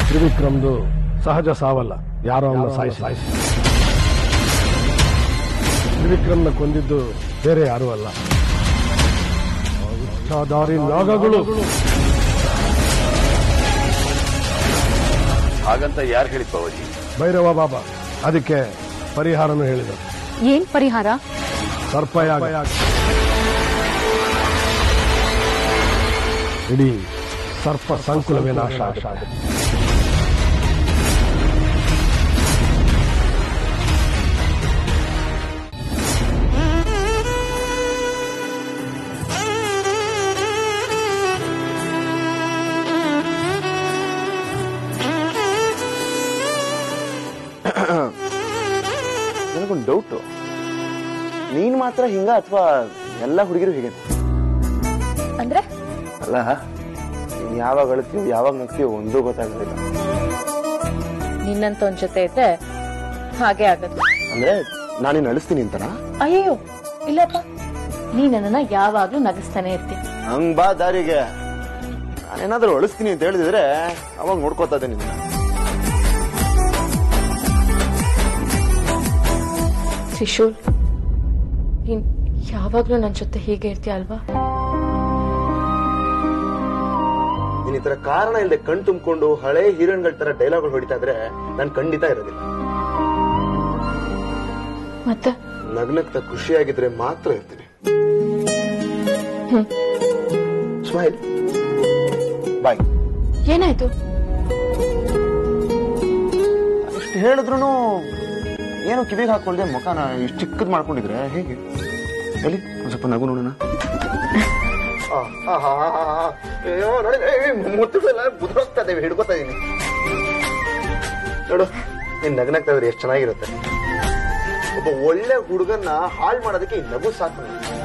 ತ್ರಿವಿಕ್ರಮ್ದು ಸಹಜ ಸಾವಲ್ಲ ಯಾರೋ ಅವನ್ನ ಸಾಯಿಸಿ ಸಾಯಿಸಿ ತ್ರಿವಿಕ್ರಮ್ನ ಕೊಂದಿದ್ದು ಬೇರೆ ಯಾರೂ ಅಲ್ಲ ಇಚ್ಛಾಧಾರಿ ನಾಗಗಳು ಹಾಗಂತ ಯಾರು ಹೇಳಿದ್ ಬಾಬಾಜಿ ಭೈರವ ಬಾಬಾ ಅದಕ್ಕೆ ಪರಿಹಾರನೂ ಹೇಳಿದರು ಏನ್ ಪರಿಹಾರ ಸರ್ಪಯಾಗ ಇಡೀ ಸರ್ಪ ಸಂಕುಲವೇ ನಾಶ ಆಗುತ್ತೆ ನನಗೊಂದು ಡೌಟು ನೀನ್ ಮಾತ್ರ ಹಿಂಗ ಅಥವಾ ಎಲ್ಲ ಹುಡುಗಿರು ಹೀಗೆ ಅಂದ್ರೆ ಅಲ್ಲ ನೀನ್ ಯಾವಾಗ ಅಳ್ತೀವೋ ಯಾವಾಗ ನಗ್ತೀವೋ ಒಂದೂ ಗೊತ್ತಾಗೋದಿಲ್ಲ ನಿನ್ನಂತ ಒಂದ್ ಜೊತೆ ಇದ್ರೆ ಹಾಗೆ ಆಗದು ಅಂದ್ರೆ ನಾನಿನ್ ಅಳಿಸ್ತೀನಿ ಅಂತನಾ ಅಯ್ಯೋ ಇಲ್ಲಪ್ಪ ನೀ ನನ್ನನ್ನ ಯಾವಾಗ್ಲೂ ನಗಿಸ್ತಾನೆ ಇರ್ತೀನಿ ಹಂಗ್ ಬಾ ದಾರಿಗೆ ನಾನೇನಾದ್ರೂ ಅಳಿಸ್ತೀನಿ ಅಂತ ಹೇಳಿದ್ರೆ ಅವಾಗ ನೋಡ್ಕೋತಾ ಇದ್ದೆ ನಿನ್ನ ತ್ರಿಶೂಲ್ ನೀನ್ ಯಾವಾಗ್ಲೂ ನನ್ ಜೊತೆ ಹೀಗೆ ಇರ್ತೀಯ ಅಲ್ವಾ ನೀನ್ ಈ ತರ ಕಾರಣ ಇಲ್ಲದೆ ಕಣ್ ತುಂಬಿಕೊಂಡು ಹಳೆ ಹೀರೋಯಿನ್ಗಳ ತರ ಡೈಲಾಗ್ ಹೊಡಿತಾ ಇದ್ರೆ ನಾನು ಖಂಡಿತ ಇರೋದಿಲ್ಲ ಮತ್ತೆ ನಗ್ನಗ್ತ ಖುಷಿಯಾಗಿದ್ರೆ ಮಾತ್ರ ಇರ್ತೀನಿ ಸ್ಮೈಲ್ ಬಾಯ್ ಏನಾಯ್ತು ಇಷ್ಟು ಹೇಳಿದ್ರು ಏನು ಕಿವಿಗೆ ಹಾಕೊಳ್ದೆ ಮುಖನ ಇಷ್ಟು ಚಿಕ್ಕದ್ ಮಾಡ್ಕೊಂಡಿದ್ರೆ ಹೇಗೆ ಎಲ್ಲಿ ಒಂದ್ ಸ್ವಲ್ಪ ನಗು ನೋಡೋಣ ಆ, ಆ, ಆ, ಆ, ಆ, ಆ. ಅಯ್ಯೋ, ನೋಡಿ ಏ, ಏ, ಮುತ್ತುಗಳೆಲ್ಲ ಬುದ್ರೋಗ್ತಾ ಇದ್ದೇವೆ ಹಿಡ್ಕೋತಾ ಇದೀನಿ ನೋಡು ನೀನ್ ನಗ್ನಗ್ತಾ ಇದ್ರೆ ಎಷ್ಟು ಚೆನ್ನಾಗಿರುತ್ತೆ ಒಬ್ಬ ಒಳ್ಳೆ ಹುಡುಗನ್ನ ಹಾಳು ಮಾಡೋದಕ್ಕೆ ಈ ನಗು ಸಾಕು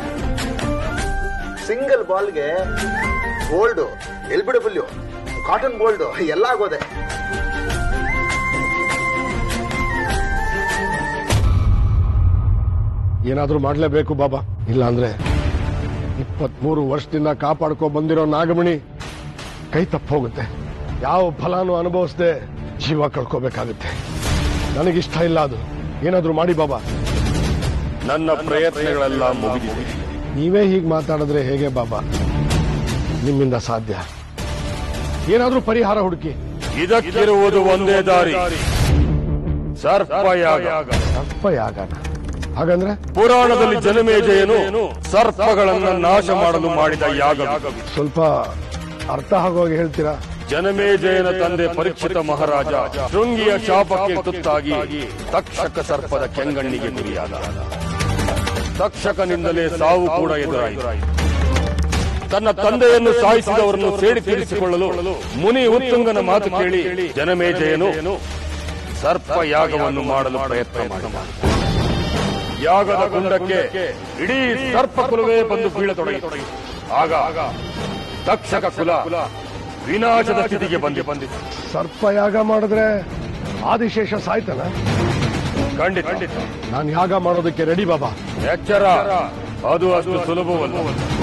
ಸಿಂಗಲ್ ಬಾಲ್ಗೆ gold L B W cotton gold ಎಲ್ಲ ಆಗೋದೆ ಏನಾದ್ರೂ ಮಾಡ್ಲೇಬೇಕು ಬಾಬಾ ಇಲ್ಲ ಅಂದ್ರೆ ಇಪ್ಪತ್ಮೂರು ವರ್ಷದಿಂದ ಕಾಪಾಡ್ಕೊ ಬಂದಿರೋ ನಾಗಮಣಿ ಕೈ ತಪ್ಪ ಹೋಗುತ್ತೆ ಯಾವ ಫಲಾನು ಅನುಭವಿಸದೆ ಜೀವ ಕಳ್ಕೋಬೇಕಾಗುತ್ತೆ ನನಗಿಷ್ಟ ಇಲ್ಲ ಅದು ಏನಾದ್ರೂ ಮಾಡಿ ಬಾಬಾ ನನ್ನ ಪ್ರಯತ್ನಗಳೆಲ್ಲ ಮುಗಿದಿದೆ ನೀವೇ ಹೀಗೆ ಮಾತಾಡಿದ್ರೆ ಹೇಗೆ ಬಾಬಾ ನಿಮ್ಮಿಂದ ಸಾಧ್ಯ ಏನಾದ್ರೂ ಪರಿಹಾರ ಹುಡುಕಿ ಇದಕ್ಕಿರುವುದು ಒಂದೇ ದಾರಿ ಸರ್ಪಯಾಗ ತಪ್ಪ ಯಾಗನ ಹಾಗಂದ್ರೆ ಪುರಾಣದಲ್ಲಿ ಜನಮೇಜಯನು ಸರ್ಪಗಳನ್ನ ನಾಶ ಮಾಡಲು ಮಾಡಿದ ಯಾಗ ಸ್ವಲ್ಪ ಅರ್ಥ ಆಗೋಗಿ ಹೇಳ್ತೀರಾ ಜನಮೇಜಯನ ತಂದೆ ಪರೀಕ್ಷಿತ ಮಹಾರಾಜ ಶೃಂಗಿಯ ಶಾಪಕ್ಕೆ ತುತ್ತಾಗಿ ತಕ್ಷಕ ಸರ್ಪದ ಕೆಂಗಣ್ಣಿಗೆ ಗುರಿಯಾದ ತಕ್ಷಕನಿಂದಲೇ ಸಾವು ಕೂಡ ಎದುರಾಯಿತು ತನ್ನ ತಂದೆಯನ್ನು ಸಾಯಿಸಿದವರನ್ನು ಸೇಡಿ ತೀರಿಸಿಕೊಳ್ಳಲು ಮುನಿ ಉತ್ತುಂಗನ ಮಾತು ಕೇಳಿ ಜನಮೇಜಯನು ಸರ್ಪ ಯಾಗವನ್ನು ಮಾಡಲು ಪ್ರಯತ್ನ ಮಾಡಿದ ಯಾಗದ ಕುಂಡಕ್ಕೆ ಇಡೀ ಸರ್ಪ ಕುಲವೇ ಬಂದು ಬೀಳತೊಡಗಿತು ಆಗ ತಕ್ಷಕ ಕುಲ ವಿನಾಶದ ಸ್ಥಿತಿಗೆ ಬಂದಿ ಬಂದಿತು ಸರ್ಪ ಯಾಗ ಮಾಡಿದ್ರೆ ಆದಿಶೇಷ ಸಾಯ್ತಾನ ಖಂಡಿತ ಖಂಡಿತ ನಾನು ಯಾಗ ಮಾಡೋದಕ್ಕೆ ರೆಡಿ ಬಾಬಾ ಎಚ್ಚರ ಅದು ಅಷ್ಟು ಸುಲಭವಲ್ಲ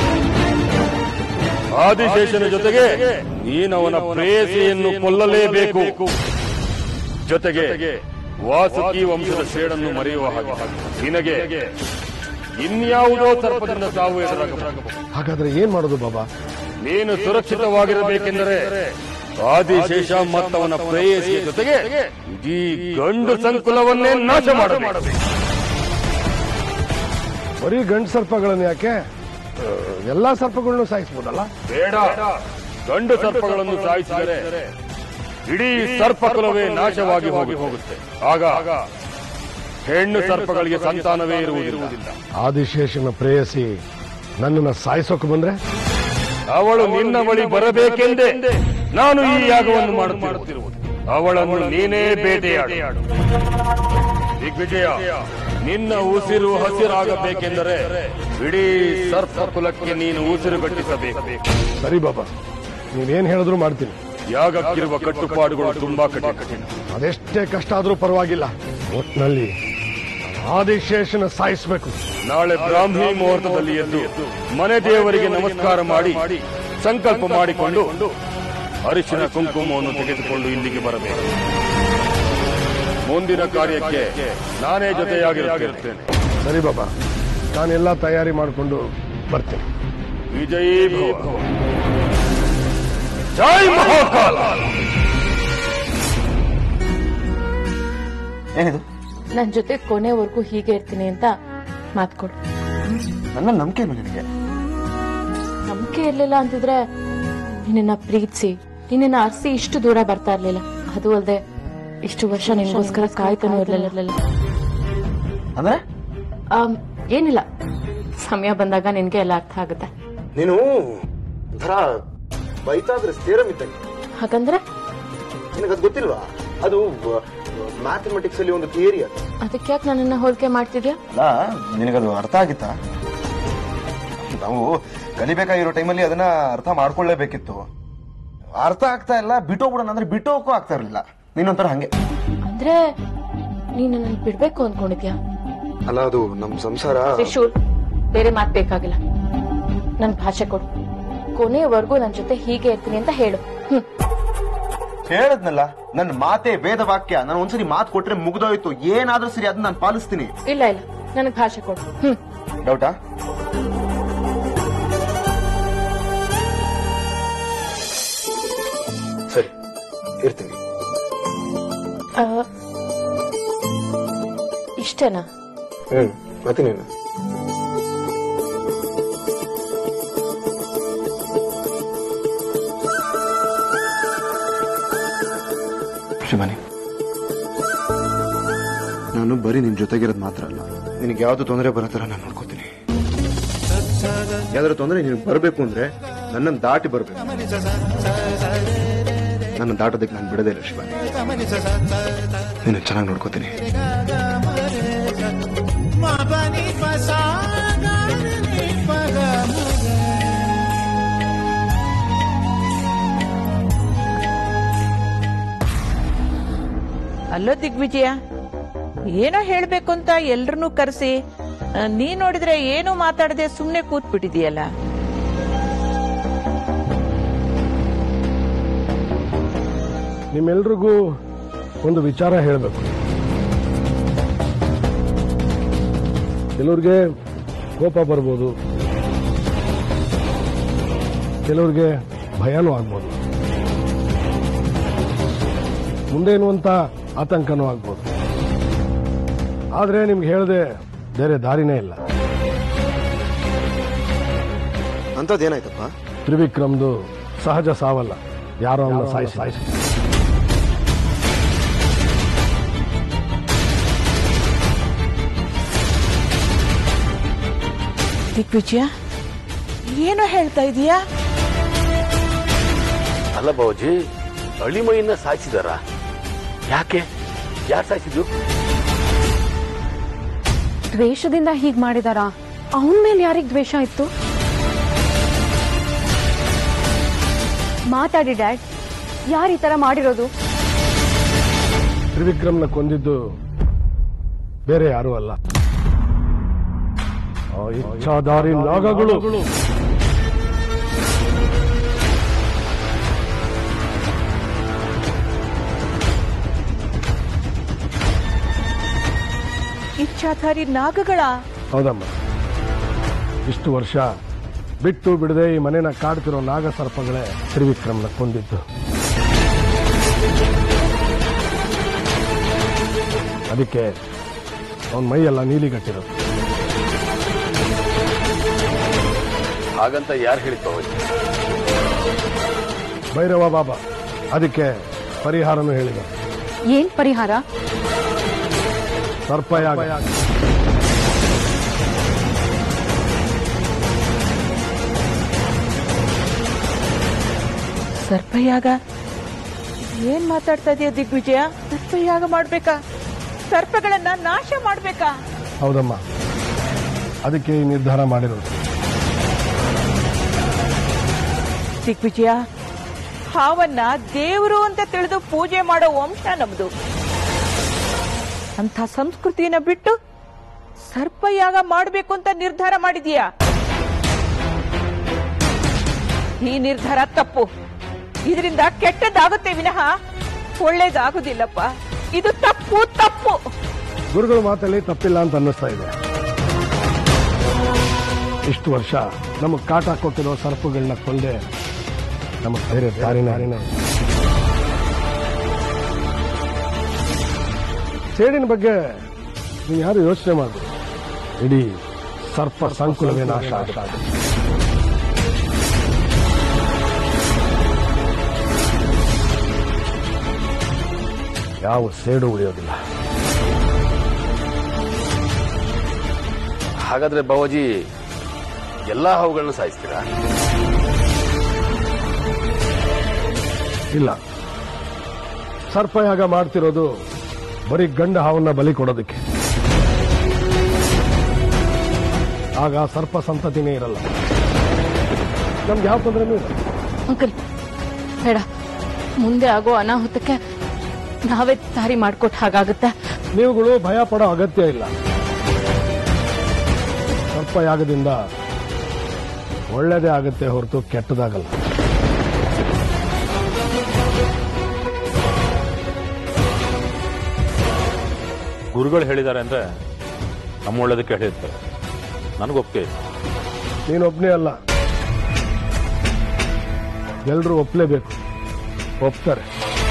ಆದಿಶೇಷನ ಜೊತೆಗೆ ನೀನವನ ಪ್ರೇಯಸಿಯನ್ನು ಕೊಲ್ಲಲೇಬೇಕು ಜೊತೆಗೆ ವಾಸುಕಿ ವಂಶದ ಸೇಡನ್ನು ಮರೆಯುವ ಹಾಗೆ ನಿನಗೆ ಇನ್ಯಾವುದೋ ಸರ್ಪದಿಂದ ಸಾವು ಎದುರಾಗಬಹುದು ಹಾಗಾದ್ರೆ ಏನ್ ಮಾಡೋದು ಬಾಬಾ ನೀನು ಸುರಕ್ಷಿತವಾಗಿರಬೇಕೆಂದರೆ ಆದಿಶೇಷ ಮತ್ತವನ ಪ್ರೇಯಸಿಯ ಜೊತೆಗೆ ಇಡೀ ಗಂಡು ಸಂಕುಲವನ್ನೇ ನಾಶ ಮಾಡಬೇಕು ಬರೀ ಗಂಡು ಸರ್ಪಗಳನ್ನ ಯಾಕೆ ಆ, ಎಲ್ಲಾ ಸರ್ಪಗಳನ್ನು ಸಾಯಿಸ್ಬೋದಲ್ಲ ಬೇಡ ಗಂಡು ಸರ್ಪಗಳನ್ನು ಸಾಯಿಸಿದರೆ ಇಡೀ ಸರ್ಪ ಕುಲವೇ ನಾಶವಾಗಿ ಹೋಗಿ ಹೋಗುತ್ತೆ ಆಗ ಹೆಣ್ಣು ಸರ್ಪಗಳಿಗೆ ಸಂತಾನವೇ ಇರುವುದಿಲ್ಲ ಆದಿಶೇಷನ ಪ್ರೇಯಸಿ ನನ್ನನ್ನ ಸಾಯಿಸೋಕೆ ಬಂದ್ರೆ ಅವಳು ನಿನ್ನ ಬಳಿ ಬರಬೇಕೆಂದೇ ನಾನು ಈ ಯಾಗವನ್ನು ಮಾಡುತ್ತಿರುವುದು ಅವಳನ್ನು ನೀನೇ ಬೇಟೆಯಾಡು ದಿಗ್ವಿಜಯ ನಿನ್ನ ಉಸಿರು ಹಸಿರಾಗಬೇಕೆಂದರೆ ಇಡೀ ಸರ್ಪ ಕುಲಕ್ಕೆ ನೀನು ಉಸಿರುಗಟ್ಟಿಸಬೇಕು ಸರಿ ಬಾಬಾ ನೀವೇನ್ ಹೇಳಿದ್ರು ಮಾಡ್ತೀನಿ ಯಾಗಕ್ಕಿರುವ ಕಟ್ಟುಪಾಡುಗಳು ತುಂಬಾ ಕಠಿಣ ಅದೆಷ್ಟೇ ಕಷ್ಟ ಆದ್ರೂ ಪರವಾಗಿಲ್ಲ ಒಟ್ನಲ್ಲಿ ಆದಿಶೇಷನ ಸಾಯಿಸ್ಬೇಕು ನಾಳೆ ಬ್ರಾಹ್ಮಿ ಮುಹೂರ್ತದಲ್ಲಿ ಎದ್ದು ಮನೆ ದೇವರಿಗೆ ನಮಸ್ಕಾರ ಮಾಡಿ ಸಂಕಲ್ಪ ಮಾಡಿಕೊಂಡು ಅರಿಶಿನ ಕುಂಕುಮವನ್ನು ತೆಗೆದುಕೊಂಡು ಇಲ್ಲಿಗೆ ಬರಬೇಕು ಮುಂದಿನ ಕಾರ್ಯಕ್ಕೆ ನಾನೇ ಜೊತೆಯಾಗಿರುತ್ತೇನೆ ಸರಿ ಬಾಬಾ ನಾನೆಲ್ಲ ತಯಾರಿ ಮಾಡಿಕೊಂಡು ಬರ್ತೀನಿ ವಿಜಯೀ ಭವ ಜೈ ಮಹಾಕಾಲ ಏನಿದು ನನ್ ಜೊತೆ ಕೊನೆವರೆಗೂ ಹೀಗೆ ಇರ್ತೀನಿ ಅಂತ ಮಾತ್ಕೊಡು ನನ್ನ ನಂಬಿಕೆ ಇಲ್ಲ ನಿನಗೆ ನಂಬಿಕೆ ಇರ್ಲಿಲ್ಲ ಅಂತಿದ್ರೆ ನಿನ್ನ ಪ್ರೀತಿಸಿ ನಿನ್ನ ಅರ್ಸಿ ಇಷ್ಟು ದೂರ ಬರ್ತಾ ಇರ್ಲಿಲ್ಲ ಅದು ಅಲ್ಲದೆ ಇಷ್ಟು ವರ್ಷ ನಿನ್ಗೋಸ್ಕರ ಕಾಯ್ತಾನೂ ಇರ್ಲಿಲ್ಲ ಅಂದ್ರೆ ಆಮ್, ಏನಿಲ್ಲ ಸಮಯ ಬಂದಾಗ ನಿನ್ಗೆ ಎಲ್ಲ ಅರ್ಥ ಆಗುತ್ತೆ ನೀನು ಒಂಥರ ಬೈತಾದ್ರೆ ಸ್ಟೇರಮ್ ಇದ್ದಂಗೆ ಹಾಗಂದ್ರೆ ನಿನಗದು ಗೊತ್ತಿಲ್ವಾ ಅದು ಮ್ಯಾಥಮೆಟಿಕ್ಸ್ ಅಲ್ಲಿ ಒಂದು ಥಿಯರಿ ಅದು ಅದಕ್ಕೆ ಯಾಕೆ ನನ್ನನ್ನ ಹೋಲಿಕೆ ಮಾಡ್ತಿದ್ಯಾ ಅಲ್ಲ ನಿನಗದು ಅರ್ಥ ಆಗಿತ್ತಾ ನಾವು ಕಲಿಬೇಕಾಗಿರೋ ಟೈಮಲ್ಲಿ ಅದನ್ನ ಅರ್ಥ ಮಾಡ್ಕೊಳ್ಳೇಬೇಕಿತ್ತು ಅರ್ಥ ಆಗ್ತಾ ಇಲ್ಲ ಬಿಟ್ಟೋಗ್ಬಿಡೋಣ ಅಂದ್ರೆ ಬಿಟ್ಟೋಗಕ್ಕೂ ಆಗ್ತಾ ಇರಲಿಲ್ಲ ನೀನೊಂಥರ ಹಂಗೆ ಅಂದ್ರೆ ನೀನ್ ನನ್ನ ಬಿಡ್ಬೇಕು ಅನ್ಕೊಂಡಿದ್ಯಾ ಅಲ್ಲ ಅದು ನಮ್ ಸಂಸಾರ ತ್ರಿಶೂಲ್ ಬೇರೆ ಮಾತ್ ಬೇಕಾಗಿಲ್ಲ ನನ್ ಭಾಷೆ ಕೊಡು ಕೊನೆಯವರೆಗೂ ನನ್ ಜೊತೆ ಹೀಗೆ ಇರ್ತೀನಿ ಅಂತ ಹೇಳು ಹ್ಮ್ ಹೇಳದ್ನಲ್ಲ ನನ್ನ ಮಾತೆ ವೇದ ವಾಕ್ಯ ನಾನು ಒಂದ್ಸರಿ ಮಾತು ಕೊಟ್ರೆ ಮುಗ್ದೋಯ್ತು ಏನಾದ್ರೂ ಸರಿ ಅದನ್ನ ನಾನು ಪಾಲಿಸ್ತೀನಿ ಇಲ್ಲ ಇಲ್ಲ ನನಗ್ ಭಾಷೆ ಕೊಡು ಹ್ಮ್ ಡೌಟಾ ಸರಿ ಇರ್ತೀನಿ ಆ, ಇಷ್ಟೇನಾ ಹ್ಮ್ ಮತ್ತೆ ನೀನು ಶಿವಾನಿ ನಾನು ಬರೀ ನಿನ್ ಜೊತೆಗಿರೋದು ಮಾತ್ರ ಅಲ್ಲ ನಿನಗೆ ಯಾವ್ದು ತೊಂದರೆ ಬರೋ ಥರ ನಾನು ನೋಡ್ಕೋತೀನಿ ಯಾವ್ದಾದ್ರು ತೊಂದರೆ ನೀನು ಬರಬೇಕು ಅಂದ್ರೆ ನನ್ನನ್ನು ದಾಟಿ ಬರಬೇಕು ನನ್ನ ದಾಟೋದಕ್ಕೆ ನಾನು ಬಿಡದೇ ಇಲ್ಲ ಶಿವಾನಿ ನೀನು ಚೆನ್ನಾಗಿ ನೋಡ್ಕೋತೀನಿ ಅಲ್ಲೋ ದಿಗ್ವಿಜಯ ಏನೋ ಹೇಳ್ಬೇಕು ಅಂತ ಎಲ್ರನ್ನೂ ಕರೆಸಿ ನೀ ನೋಡಿದ್ರೆ ಏನು ಮಾತಾಡದೆ ಸುಮ್ನೆ ಕೂತ್ಬಿಟ್ಟಿದೀಯಲ್ಲ ನಿಮ್ಮೆಲ್ರಿಗೂ ಒಂದು ವಿಚಾರ ಹೇಳಬೇಕು ಕೆಲವ್ರಿಗೆ ಕೋಪ ಬರ್ಬೋದು ಕೆಲವ್ರಿಗೆ ಭಯನೂ ಆಗ್ಬೋದು ಮುಂದೇನು ಅಂತ ಆತಂಕನೂ ಆಗ್ಬೋದು ಆದ್ರೆ ನಿಮ್ಗೆ ಹೇಳದೆ ಬೇರೆ ದಾರಿನೇ ಇಲ್ಲ ಅಂಥದ್ದೇನಾಯ್ತಪ್ಪ ತ್ರಿವಿಕ್ರಮ್ದು ಸಹಜ ಸಾವಲ್ಲ ಯಾರೋ ಅವನ್ನ ಸಾಯಿಸಿ ಸಾಯಿಸಿ ದಿಗ್ವಿಜಯ ಏನೋ ಹೇಳ್ತಾ ಇದೀಯಾ ಅಲ್ಲ ಬಾಬುಜಿ ಅಳಿಮೈಯನ್ನ ಸಾಯಿಸಿದಾರ ಯಾಕೆ ಯಾರು ಸಾಯಿಸಿದ್ರು ದ್ವೇಷದಿಂದ ಹೀಗ್ ಮಾಡಿದಾರ ಅವನ್ ಮೇಲೆ ಯಾರಿಗ್ ದ್ವೇಷ ಇತ್ತು ಮಾತಾಡಿ ಡ್ಯಾಡ್ ಯಾರು ಈ ತರ ಮಾಡಿರೋದು ತ್ರಿವಿಕ್ರಮ್ನ ಕೊಂದಿದ್ದು ಬೇರೆ ಯಾರೂ ಅಲ್ಲ ಆ ಇಚ್ಛಾಧಾರಿ ನಾಗಗಳು ಇಚ್ಛಾಧಾರಿ ನಾಗಗಳ ಹೌದಮ್ಮ ಇಷ್ಟು ವರ್ಷ ಬಿಟ್ಟು ಬಿಡದೆ ಈ ಮನೆನ ಕಾಡ್ತಿರೋ ನಾಗ ಸರ್ಪಗಳೇ ತ್ರಿವಿಕ್ರಮ್ನ ಕೊಂದಿದ್ದು ಅದಕ್ಕೆ ಅವನ ಮೈಯೆಲ್ಲ ನೀಲಿಗಟ್ಟಿರೋದು ಹಾಗಂತ ಯಾರು ಹೇಳಿದ್ ಬಾಬುಜಿ ಭೈರವ ಬಾಬಾ ಅದಕ್ಕೆ ಪರಿಹಾರನೂ ಹೇಳಿದ ಏನ್ ಪರಿಹಾರ ಸರ್ಪಯಾಗ ಸರ್ಪಯಾಗ ಏನ್ ಮಾತಾಡ್ತಾ ಇದೀಯ ದಿಗ್ವಿಜಯ ಸರ್ಪಯಾಗ ಮಾಡ್ಬೇಕಾ ಸರ್ಪಗಳನ್ನ ನಾಶ ಮಾಡ್ಬೇಕಾ ಹೌದಮ್ಮ ಅದಕ್ಕೆ ಈ ನಿರ್ಧಾರ ಮಾಡಿರೋದು ದಿಗ್ವಿಜಯ ಹಾವನ್ನ ದೇವರು ಅಂತ ತಿಳಿದು ಪೂಜೆ ಮಾಡೋ ವಂಶ ನಮ್ದು ಅಂತ ಸಂಸ್ಕೃತಿನ ಬಿಟ್ಟು ಸರ್ಪಯಾಗ ಮಾಡ್ಬೇಕು ಅಂತ ನಿರ್ಧಾರ ಮಾಡಿದೀಯಾ ಈ ನಿರ್ಧಾರ ತಪ್ಪು ಇದರಿಂದ ಕೆಟ್ಟದ್ದಾಗುತ್ತೆ ವಿನಃ ಒಳ್ಳೇದಾಗುದಿಲ್ಲಪ್ಪ ಇದು ತಪ್ಪು ತಪ್ಪು ಗುರುಗಳ ಮಾತಲ್ಲಿ ತಪ್ಪಿಲ್ಲ ಅಂತ ಅನ್ನಿಸ್ತಾ ಇದೆ ಇಷ್ಟು ವರ್ಷ ನಮಗೆ ಕಾಟ ಕೊಟ್ಟಿರೋ ಸರ್ಪಗಳನ್ನ ಕೊಂದೆ ನಮಗೆ ಬೇರೆ ದಾರಿನ ಸೇಡಿನ ಬಗ್ಗೆ ನೀವು ಯಾರು ಯೋಚನೆ ಮಾಡಬೇಡಿ ಇಡೀ ಸರ್ಪ ಸಂಕುಲವೇ ನಾಶ ಆಗುತ್ತೆ ಯಾವ ಸೇಡು ಉಳಿಯೋದಿಲ್ಲ ಹಾಗಾದ್ರೆ ಬಾವಾಜಿ ಎಲ್ಲಾ ಹಾವುಗಳನ್ನ ಸಾಯಿಸ್ತೀರಾ ಇಲ್ಲ ಸರ್ಪಯಾಗ ಮಾಡ್ತಿರೋದು ಬರೀ ಗಂಡ ಹಾವನ್ನ ಬಲಿ ಕೊಡೋದಕ್ಕೆ ಆಗ ಸರ್ಪ ಸಂತತಿನೇ ಇರಲ್ಲ ನಮ್ಗೆ ಯಾವ ತೊಂದರೆನೂ ಇಲ್ಲ ಅಂಕಲ್ ಬೇಡ ಮುಂದೆ ಆಗೋ ಅನಾಹುತಕ್ಕೆ ನಾವೇ ದಾರಿ ಮಾಡ್ಕೊಟ್ ಹಾಗಾಗುತ್ತೆ ನೀವುಗಳು ಭಯ ಪಡೋ ಅಗತ್ಯ ಇಲ್ಲ ಸರ್ಪಯಾಗದಿಂದ ಒಳ್ಳೇದೇ ಆಗುತ್ತೆ ಹೊರತು ಕೆಟ್ಟದಾಗಲ್ಲ ಗುರುಗಳು ಹೇಳಿದ್ದಾರೆ ಅಂದ್ರೆ ನಮ್ಮ ಒಳ್ಳೇದಕ್ಕೆ ಹೇಳಿರ್ತಾರೆ ನನಗೊಪ್ಪಿಗೆ ಇದೆ ನೀನೊಬ್ನೇ ಅಲ್ಲ ಎಲ್ಲರೂ ಒಪ್ಲೇಬೇಕು ಒಪ್ತಾರೆ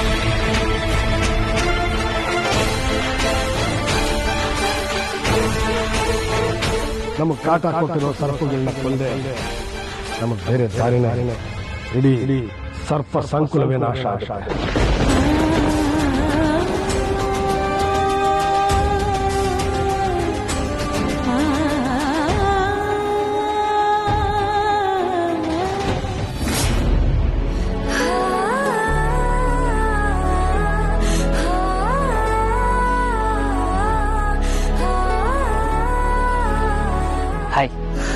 ನಮಗೆ ಕಾಟ ಕೊಟ್ಟಿರೋ ಸರ್ಪಗಳನ್ನ ಕೊಂದೆ ನಮಗೆ ಬೇರೆ ದಾರಿನ ಇಡೀ ಇಡೀ ಸರ್ಪ ಸಂಕುಲವೇ ನಾಶ ಆಗುತ್ತೆ ಹಾಯ್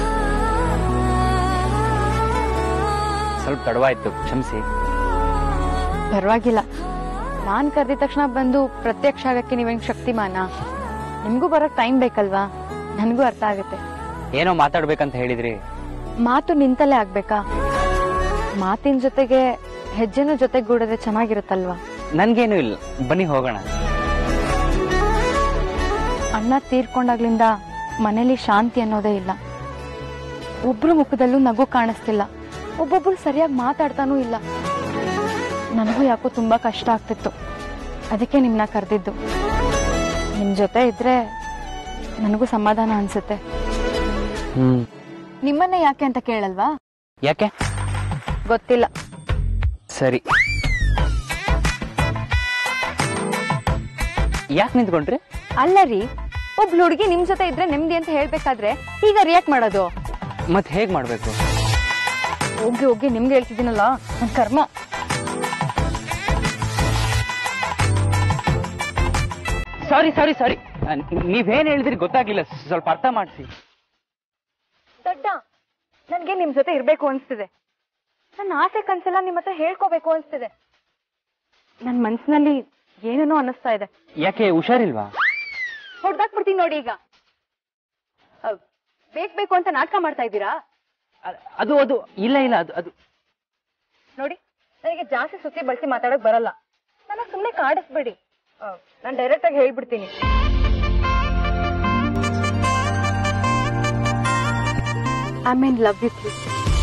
ಸ್ವಲ್ಪ ತಡವಾಯ್ತು ಕ್ಷಮಿಸಿ ಪರವಾಗಿಲ್ಲ ನಾನ್ ಕರೆದ ತಕ್ಷಣ ಬಂದು ಪ್ರತ್ಯಕ್ಷ ಆಗಕ್ಕೆ ನೀವೇನ್ ಶಕ್ತಿಮಾನ ನಿಮ್ಗೂ ಬರಕ್ ಟೈಮ್ ಬೇಕಲ್ವಾ ನನಗೂ ಅರ್ಥ ಆಗುತ್ತೆ ಏನೋ ಮಾತಾಡ್ಬೇಕಂತ ಹೇಳಿದ್ರಿ ಮಾತು ನಿಂತಲ್ಲೇ ಆಗ್ಬೇಕಾ ಮಾತಿನ ಜೊತೆಗೆ ಹೆಜ್ಜೆನೂ ಜೊತೆಗೂಡಿದ್ರೆ ಚೆನ್ನಾಗಿರುತ್ತಲ್ವಾ ನನ್ಗೇನು ಇಲ್ಲ ಬನ್ನಿ ಹೋಗೋಣ ಅಣ್ಣ ತೀರ್ಕೊಂಡಾಗ್ಲಿಂದ ಮನೇಲಿ ಶಾಂತಿ ಅನ್ನೋದೇ ಇಲ್ಲ ಒಬ್ರು ಮುಖದಲ್ಲೂ ನಗು ಕಾಣಿಸ್ತಿಲ್ಲ ಒಬ್ಬೊಬ್ರು ಸರಿಯಾಗಿ ಮಾತಾಡ್ತಾನೂ ಇಲ್ಲ ನನಗೂ ಯಾಕೋ ತುಂಬಾ ಕಷ್ಟ ಆಗ್ತಿತ್ತು ಅದಕ್ಕೆ ನಿಮ್ನ ಕರೆದಿದ್ದು ನಿಮ್ ಜೊತೆ ಇದ್ರೆ ನನಗೂ ಸಮಾಧಾನ ಅನ್ಸುತ್ತೆ ಹ್ಮ್ ನಿಮ್ಮನ್ನೇ ಯಾಕೆ ಅಂತ ಕೇಳಲ್ವಾ ಯಾಕೆ ಗೊತ್ತಿಲ್ಲ ಸರಿ ಯಾಕೆ ನಿಂತ್ಕೊಂಡ್ರಿ ಅಲ್ಲ ರೀ ಒಬ್ಳು ಹುಡುಗಿ ನಿಮ್ ಜೊತೆ ಇದ್ರೆ ನೆಮ್ಮದಿ ಅಂತ ಹೇಳ್ಬೇಕಾದ್ರೆ ಈಗ ರಿಯಾಕ್ಟ್ ಮಾಡೋದು ಮತ್ ಹೇಗ್ ಮಾಡ್ಬೇಕು ಹೋಗಿ ಹೋಗಿ ನಿಮ್ಗೆ ಹೇಳ್ತಿದ್ದೀನಲ್ಲ ನನ್ ಕರ್ಮ ಸಾರಿ ಸಾರಿ ಸಾರಿ ನೀವೇನ್ ಹೇಳಿದ್ರಿ ಗೊತ್ತಾಗ್ಲಿಲ್ಲ ಸ್ವಲ್ಪ ಅರ್ಥ ಮಾಡಿಸಿ ದೊಡ್ಡ ನನ್ಗೆ ನಿಮ್ ಜೊತೆ ಇರ್ಬೇಕು ಅನ್ಸ್ತಿದೆ ನನ್ನ ಆಸೆ ಕನ್ಸೆಲ್ಲ ನಿಮ್ ಹತ್ರ ಹೇಳ್ಕೋಬೇಕು ಅನ್ಸ್ತಿದೆ ನನ್ ಮನ್ಸಿನಲ್ಲಿ ಏನೇನೋ ಅನ್ನಿಸ್ತಾ ಇದೆ ಯಾಕೆ ಹುಷಾರಿಲ್ವಾ ಹೊಡ್ದಾಕ್ಬಿಡ್ತೀನಿ ನೋಡಿ ಈಗ ಅಹ್, ಬೇಕ್ ಬೇಕು ಅಂತ ನಾಟಕ ಮಾಡ್ತಾ ಇದ್ದೀರಾ ಅ- ಅದು ಅದು ಇಲ್ಲ ಇಲ್ಲ ಅದು ಅದು ನೋಡಿ ನನಗೆ ಜಾಸ್ತಿ ಸುತ್ತಿ ಬಳಸಿ ಮಾತಾಡಕ್ ಬರಲ್ಲ ನನ್ನ ಸುಮ್ನೆ ಕಾಡಿಸ್ಬೇಡಿ ನಾನು ಡೈರೆಕ್ಟ್ ಆಗಿ ಹೇಳ್ಬಿಡ್ತೀನಿ I mean love with you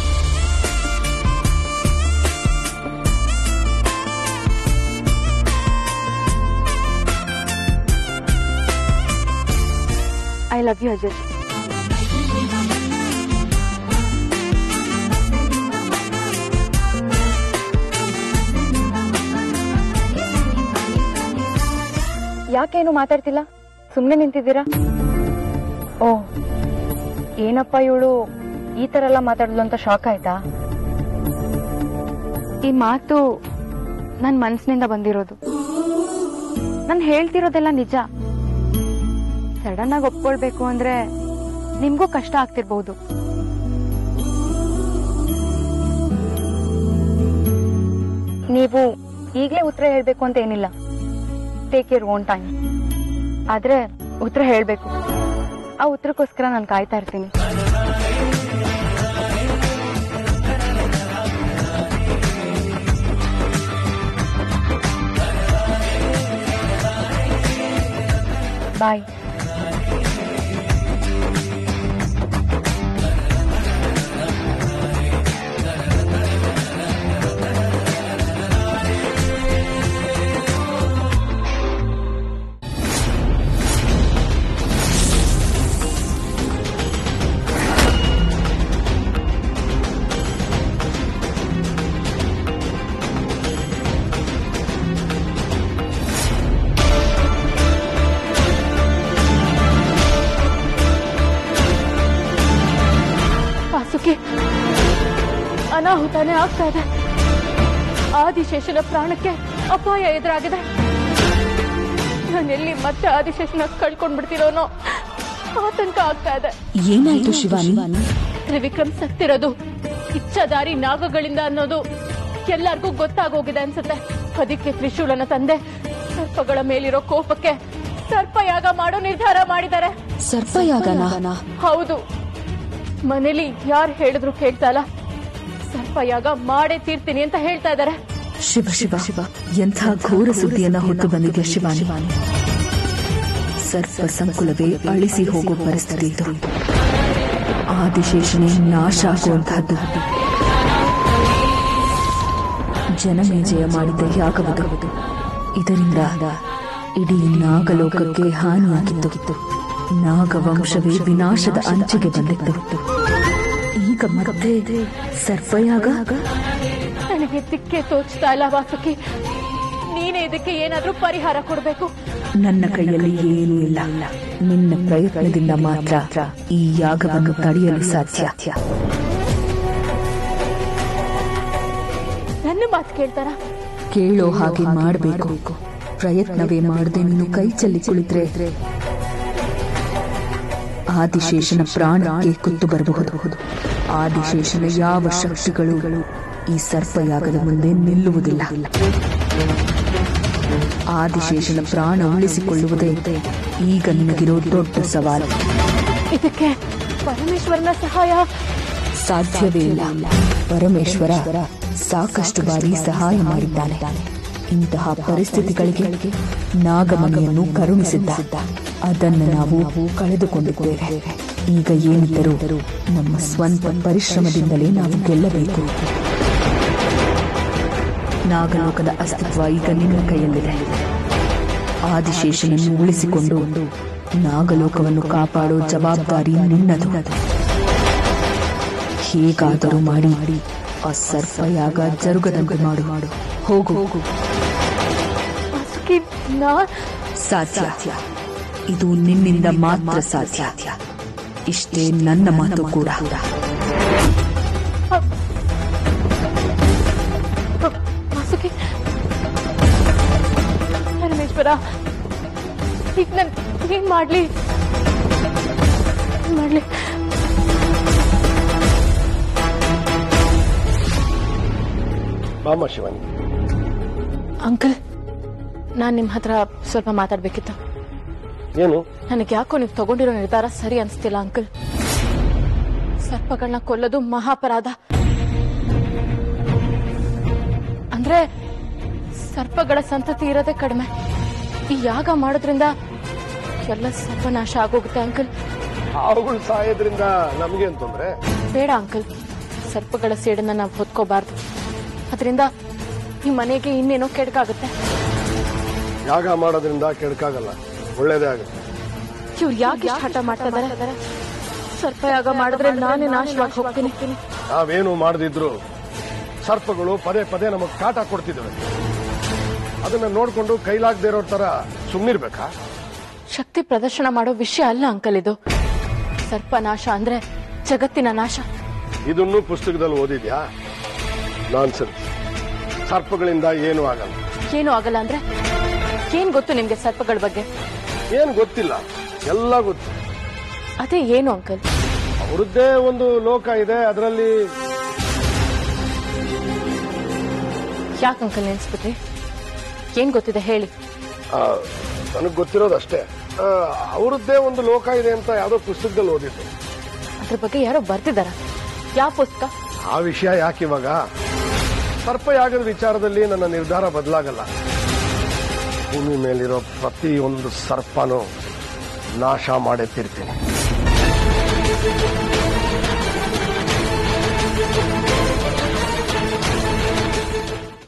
I love you Ajay ಯಾಕೇನು ಮಾತಾಡ್ತಿಲ್ಲ ಸುಮ್ನೆ ನಿಂತಿದ್ದೀರಾ ಓ ಏನಪ್ಪ ಇವಳು ಈ ತರ ಎಲ್ಲ ಮಾತಾಡ್ಲು ಅಂತ ಶಾಕ್ ಆಯ್ತಾ ಈ ಮಾತು ನನ್ ಮನ್ಸಿನಿಂದ ಬಂದಿರೋದು ನಾನು ಹೇಳ್ತಿರೋದೆಲ್ಲ ನಿಜ ಸಡನ್ ಆಗಿ ಒಪ್ಕೊಳ್ಬೇಕು ಅಂದ್ರೆ ನಿಮ್ಗೂ ಕಷ್ಟ ಆಗ್ತಿರ್ಬಹುದು ನೀವು ಈಗಲೇ ಉತ್ತರ ಹೇಳ್ಬೇಕು ಅಂತ ಏನಿಲ್ಲ ಟೇಕ್ ಯರ್ ಓನ್ ಟೈಮ್ ಆದ್ರೆ ಉತ್ತರ ಹೇಳ್ಬೇಕು ಆ ಉತ್ತರಕ್ಕೋಸ್ಕರ ನಾನು ಕಾಯ್ತಾ ಇರ್ತೀನಿ ಬಾಯ್ ವಾಸುಕಿ ಅನಾಹುತಾನೆ ಆಗ್ತಾ ಇದೆ ಆದಿಶೇಷನ ಪ್ರಾಣಕ್ಕೆ ಅಪಾಯ ಎದುರಾಗಿದೆ ನಾನೆಲ್ಲಿ ಮತ್ತೆ ಆದಿಶೇಷನ ಕಳ್ಕೊಂಡ್ಬಿಡ್ತೀರೋನೋ ಆತಂಕ ಆಗ್ತಾ ಇದೆ ಏನಾಯ್ತು ಶಿವಾನಿ ತ್ರಿವಿಕ್ರಮ್ ಸತ್ತಿರೋದು ಇಚ್ಛಾದಾರಿ ನಾಗಗಳಿಂದ ಅನ್ನೋದು ಎಲ್ಲರಿಗೂ ಗೊತ್ತಾಗೋಗಿದೆ ಅನ್ಸುತ್ತೆ ಅದಕ್ಕೆ ತ್ರಿಶೂಲನ ತಂದೆ ಸರ್ಪಗಳ ಮೇಲಿರೋ ಕೋಪಕ್ಕೆ ಸರ್ಪಯಾಗ ಮಾಡೋ ನಿರ್ಧಾರ ಮಾಡಿದ್ದಾರೆ ಸರ್ಪಯಾಗನ ಹೌದು ಮನೇಲಿ ಯಾರು ಹೇಳಿದ್ರು ಕೇಳ್ತಾ ಇಲ್ಲ ಸರ್ಪಯಾಗ ಮಾಡೇ ತೀರ್ತೀನಿ ಅಂತ ಹೇಳ್ತಾ ಇದ್ದಾರೆ ಶಿವ ಶಿವ ಶಿವ ಎಂಥ ಘೋರ ಸುದ್ದಿಯನ್ನ ಹೊತ್ತು ಬಂದಿದೆ ಶಿವಾನಿ ಸರ್ಪ ಸಂಕುಲವೇ ಅಳಿಸಿ ಹೋಗೋ ಪರಿಸ್ಥಿತಿ ಇದು ಆದಿಶೇಷನೇ ನಾಶ ಆಗುವಂತಹದ್ದು ಜನಮೇಜಯ ಮಾಡಿದ್ದ ಯಾಗವದು ಇದರಿಂದ ಇಡೀ ನಾಗಲೋಕಕ್ಕೆ ಹಾನಿಯಾಗಿತ್ತು ನಾಗವಂಶವೇ ವಿನಾಶದ ಅಂಚಿಗೆ ಬಂದಿತ್ತು ಈಗ ಮತ್ತೆ ಸರ್ಪಯಾಗ ನನಗೆ ದಿಕ್ಕೆ ತೋಚ್ತಾ ಇಲ್ಲ ವಾಸುಕಿ ನೀನೇ ಇದಕ್ಕೆ ಏನಾದ್ರೂ ಪರಿಹಾರ ಕೊಡ್ಬೇಕು ನನ್ನ ಕೈಯಲ್ಲಿ ಏನೂ ಇಲ್ಲ ನಿನ್ನ ಪ್ರಯತ್ನದಿಂದ ಮಾತ್ರ ಈ ಯಾಗವನ್ನು ತಡೆಯಲು ಸಾಧ್ಯ ನನ್ನ ಮಾತು ಕೇಳ್ತಾರ ಕೇಳೋ ಹಾಗೆ ಮಾಡಬೇಕು ಪ್ರಯತ್ನವೇ ಮಾಡದೆ ನೀನು ಕೈ ಚೆಲ್ಲಿ ಕುಳಿತ್ರೆ ಆದಿಶೇಷನ ಪ್ರಾಣಕ್ಕೆ ಕುತ್ತು ಬರಬಹುದು ಆದಿಶೇಷನ ಯಾವ ಶಕ್ತಿಗಳು ಈ ಸರ್ಪಯಾಗದ ಮುಂದೆ ನಿಲ್ಲುವುದಿಲ್ಲ ಆದಿಶೇಷನ ಪ್ರಾಣ ಉಳಿಸಿಕೊಳ್ಳುವುದೇ ಈಗ ನಿನಗಿರೋ ದೊಡ್ಡ ಸವಾಲು ಇದಕ್ಕೆ ಪರಮೇಶ್ವರನ ಸಹಾಯ ಸಾಧ್ಯವೇ ಇಲ್ಲ ಪರಮೇಶ್ವರ ಸಾಕಷ್ಟು ಬಾರಿ ಸಹಾಯ ಮಾಡಿದ್ದಾನೆ ಇಂತಹ ಪರಿಸ್ಥಿತಿಗಳಿಗೆ ನಾಗಮಣಿಯನ್ನು ಕರುಣಿಸಿದ್ದ ಅದನ್ನು ನಾವು ಕಳೆದುಕೊಂಡಿದ್ದೇವೆ ಈಗ ಏನಿದ್ದರೂ ನಮ್ಮ ಸ್ವಂತ ಪರಿಶ್ರಮದಿಂದಲೇ ನಾವು ಗೆಲ್ಲಬೇಕು ನಾಗಲೋಕದ ಅಸ್ತಿತ್ವ ಈಗ ನಿನ್ನ ಕೈಯಲ್ಲಿದೆ ಆದಿಶೇಷನನ್ನು ಉಳಿಸಿಕೊಂಡು ನಾಗಲೋಕವನ್ನು ಕಾಪಾಡೋ ಜವಾಬ್ದಾರಿ ನಿನ್ನದು ಹೇಗಾದರೂ ಮಾಡಿ ಆ ಸರ್ಪಯಾಗ ಜರುಗದಂತೆ ಮಾಡು ಮಾಡು ಹೋಗು ಹೋಗು ವಾಸುಕಿ ನಾ ಸಾಧ್ಯ ಇದು ನಿನ್ನಿಂದ ಮಾತ್ರ ಸಾಧ್ಯ ಇಷ್ಟೇ ನನ್ನ ಮಾತು ಕೂಡ ವಾಸುಕಿ ಪರಮೇಶ್ವರ ಈಗ ನನ್ ಏನ್ ಮಾಡ್ಲಿ ಏನ್ ಮಾಡ್ಲಿ ಬಾಮ ಶಿವಾನಿ ಅಂಕಲ್ ನಾನ್ ನಿಮ್ ಹತ್ರ ಸ್ವಲ್ಪ ಮಾತಾಡ್ಬೇಕಿತ್ತು ಏನು ನನಗೆ ಯಾಕೋ ನೀವು ತಗೊಂಡಿರೋ ನಿರ್ಧಾರ ಸರಿ ಅನ್ಸ್ತಿಲ್ಲ ಅಂಕಲ್ ಸರ್ಪಗಳನ್ನ ಕೊಲ್ಲೋದು ಮಹಾಪರಾಧ ಅಂದ್ರೆ ಸರ್ಪಗಳ ಸಂತತಿ ಇರೋದೇ ಕಡಿಮೆ ಈ ಯಾಗ ಮಾಡೋದ್ರಿಂದ ಎಲ್ಲ ಸರ್ವನಾಶ ಆಗೋಗುತ್ತೆ ಅಂಕಲ್ ಹಾವುಗಳು ಸಾಯೋದ್ರಿಂದ ನಮ್ಗೇನ್ ತೊಂದ್ರೆ ಬೇಡ ಅಂಕಲ್ ಸರ್ಪಗಳ ಸೇಡನ್ನ ನಾವು ಹೊತ್ಕೋಬಾರ್ದು ಅದರಿಂದ ಈ ಮನೆಗೆ ಇನ್ನೇನೋ ಕೆಡಕಾಗುತ್ತೆ ಯಾಗ ಮಾಡೋದ್ರಿಂದ ಕೆಡಕಾಗಲ್ಲ ಒಳ್ಳೇದೇ ಆಗುತ್ತೆ ಇವ್ರು ಯಾಕೆ ಇಷ್ಟ್ ಹಠ ಮಾಡ್ತಾ ಇದಾರೆ ಸರ್ಪ ಯಾಗ ಮಾಡಿದ್ರೆ ನಾನೇ ನಾಶವಾಗಿ ಹೋಗ್ತೀನಿ ನಾವೇನು ಮಾಡದಿದ್ರು ಸರ್ಪಗಳು ಪದೇ ಪದೇ ನಮಗ್ ಕಾಟ ಕೊಡ್ತಿದ್ದಾವೆ ಅದನ್ನ ನೋಡ್ಕೊಂಡು ಕೈಲಾಗದೇ ಇರೋ ತರ ಸುಮ್ನಿರ್ಬೇಕಾ ಶಕ್ತಿ ಪ್ರದರ್ಶನ ಮಾಡೋ ವಿಷಯ ಅಲ್ಲ ಅಂಕಲ್ ಇದು ಸರ್ಪ ನಾಶ ಅಂದ್ರೆ ಜಗತ್ತಿನ ನಾಶ ಇದನ್ನು ಪುಸ್ತಕದಲ್ಲಿ ಓದಿದ್ಯಾ ನಾನ್ಸೆನ್ಸ್ ಸರ್ಪಗಳಿಂದ ಏನೂ ಆಗಲ್ಲ ಏನು ಆಗಲ್ಲ ಅಂದ್ರೆ ಏನ್ ಗೊತ್ತು ನಿಮ್ಗೆ ಸರ್ಪಗಳ ಬಗ್ಗೆ ಏನ್ ಗೊತ್ತಿಲ್ಲ ಎಲ್ಲ ಗೊತ್ತು ಅದೇ ಏನು ಅಂಕಲ್ ಅವರದ್ದೇ ಒಂದು ಲೋಕ ಇದೆ ಅದರಲ್ಲಿ ಯಾಕೆ ಅಂಕಲ್ ನೆನ್ಸ್ಬಿಟ್ರಿ ಏನ್ ಗೊತ್ತಿದೆ ಹೇಳಿ ನನಗೆ ಗೊತ್ತಿರೋದು ಅಷ್ಟೇ ಅವರದ್ದೇ ಒಂದು ಲೋಕ ಇದೆ ಅಂತ ಯಾವುದೋ ಪುಸ್ತಕದಲ್ಲಿ ಓದಿದ್ದು ಅದ್ರ ಬಗ್ಗೆ ಯಾರೋ ಬರ್ತಿದಾರ ಯಾವ ಪುಸ್ತಕ ಆ ವಿಷಯ ಯಾಕೆ ಇವಾಗ ಸರ್ಪಯಾಗದ ವಿಚಾರದಲ್ಲಿ ನನ್ನ ನಿರ್ಧಾರ ಬದಲಾಗಲ್ಲ ಭೂಮಿ ಮೇಲಿರೋ ಪ್ರತಿಯೊಂದು ಸರ್ಪನೂ ನಾಶ ಮಾಡೇ ತೀರ್ತೀನಿ